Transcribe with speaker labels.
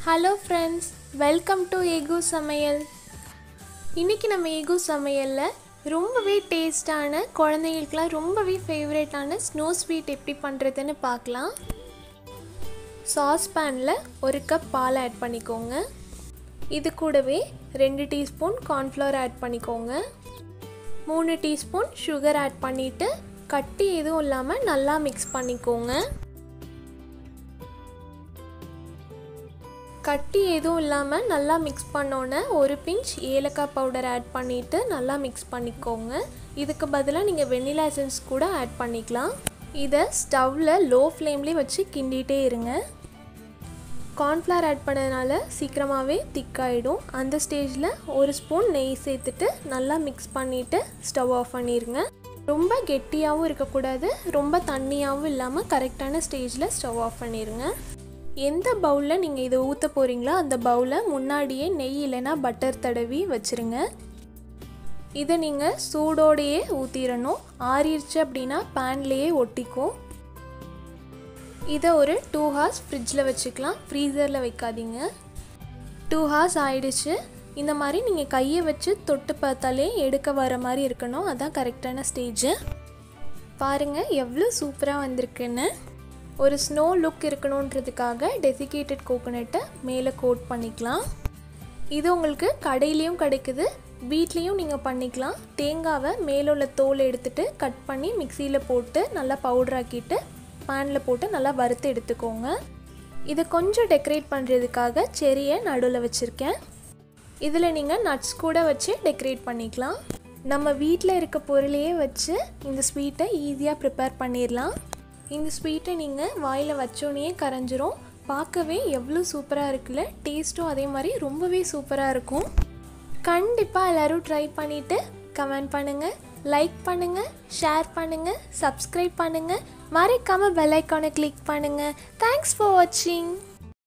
Speaker 1: hello friends welcome to ஏகு சமையல் இன்றைக்கி நம்ம ஏகு சமையலில் ரொம்பவே டேஸ்டான குழந்தைங்களுக்குலாம் ரொம்பவே ஃபேவரட்டான ஸ்னோ ஸ்வீட் எப்படி பண்ணுறதுன்னு பார்க்கலாம் சாஸ் பேனில் ஒரு கப் பால் ஆட் பண்ணிக்கோங்க இது கூடவே ரெண்டு டீஸ்பூன் கார்ன்ஃப்ளவர் ஆட் பண்ணிக்கோங்க மூணு டீஸ்பூன் சுகர் ஆட் பண்ணிவிட்டு கட்டி எதுவும் இல்லாமல் நல்லா மிக்ஸ் பண்ணிக்கோங்க கட்டி எதுவும் இல்லாமல் நல்லா மிக்ஸ் பண்ணோன்னே ஒரு பிஞ்ச் ஏலக்காய் பவுடர் ஆட் பண்ணிவிட்டு நல்லா மிக்ஸ் பண்ணிக்கோங்க இதுக்கு பதிலாக நீங்கள் வெண்ணிலா எசன்ஸ் கூட ஆட் பண்ணிக்கலாம் இதை ஸ்டவ்வில் லோ ஃப்ளேம்லேயே வச்சு கிண்டிகிட்டே இருங்க கார்ன்ஃப்ளவர் ஆட் பண்ணதுனால சீக்கிரமாகவே திக்காயிடும் அந்த ஸ்டேஜில் ஒரு ஸ்பூன் நெய் சேர்த்துட்டு நல்லா மிக்ஸ் பண்ணிவிட்டு ஸ்டவ் ஆஃப் பண்ணிடுங்க ரொம்ப கெட்டியாகவும் இருக்கக்கூடாது ரொம்ப தண்ணியாகவும் இல்லாமல் கரெக்டான ஸ்டேஜில் ஸ்டவ் ஆஃப் பண்ணிடுங்க எந்த பவுலில் நீங்கள் இதை ஊற்ற போகிறீங்களோ அந்த பவுலை முன்னாடியே நெய் இல்லைன்னா பட்டர் தடவி வச்சுருங்க இதை நீங்கள் சூடோடையே ஊற்றிடணும் ஆறிடுச்சு அப்படின்னா பேன்லேயே ஒட்டிக்கும் இதை ஒரு டூ ஹார்ஸ் ஃப்ரிட்ஜில் வச்சுக்கலாம் ஃப்ரீசரில் வைக்காதீங்க டூ ஹார்ஸ் ஆயிடுச்சு இந்த மாதிரி நீங்கள் கையை வச்சு தொட்டு பார்த்தாலே எடுக்க வர மாதிரி இருக்கணும் அதான் கரெக்டான ஸ்டேஜு பாருங்கள் எவ்வளோ சூப்பராக வந்திருக்குன்னு ஒரு ஸ்னோ லுக் இருக்கணுன்றதுக்காக டெசிகேட்டட் கோகோனட்டை மேலே கோட் பண்ணிக்கலாம் இது உங்களுக்கு கடையிலையும் கிடைக்குது வீட்லேயும் நீங்கள் பண்ணிக்கலாம் தேங்காவை மேலே உள்ள தோலை எடுத்துகிட்டு கட் பண்ணி மிக்சியில் போட்டு நல்லா பவுடர் ஆக்கிட்டு பேனில் போட்டு நல்லா வறுத்து எடுத்துக்கோங்க இதை கொஞ்சம் டெக்கரேட் பண்ணுறதுக்காக செரியை நடுவில் வச்சுருக்கேன் இதில் நீங்கள் நட்ஸ் கூட வச்சு டெக்கரேட் பண்ணிக்கலாம் நம்ம வீட்டில் இருக்க பொருளையே வச்சு இந்த ஸ்வீட்டை ஈஸியாக ப்ரிப்பேர் பண்ணிடலாம் இந்த ஸ்வீட்டை நீங்கள் வாயில் வச்சோன்னே கரைஞ்சிரும் பார்க்கவே எவ்வளோ சூப்பராக இருக்குல்ல டேஸ்ட்டும் அதே மாதிரி ரொம்பவே சூப்பராக இருக்கும் கண்டிப்பாக எல்லோரும் ட்ரை பண்ணிவிட்டு கமெண்ட் பண்ணுங்கள் லைக் பண்ணுங்கள் ஷேர் பண்ணுங்கள் சப்ஸ்கிரைப் பண்ணுங்கள் மறக்காமல் பெல் ஐக்கானை கிளிக் பண்ணுங்கள் தேங்க்ஸ் ஃபார் வாட்சிங்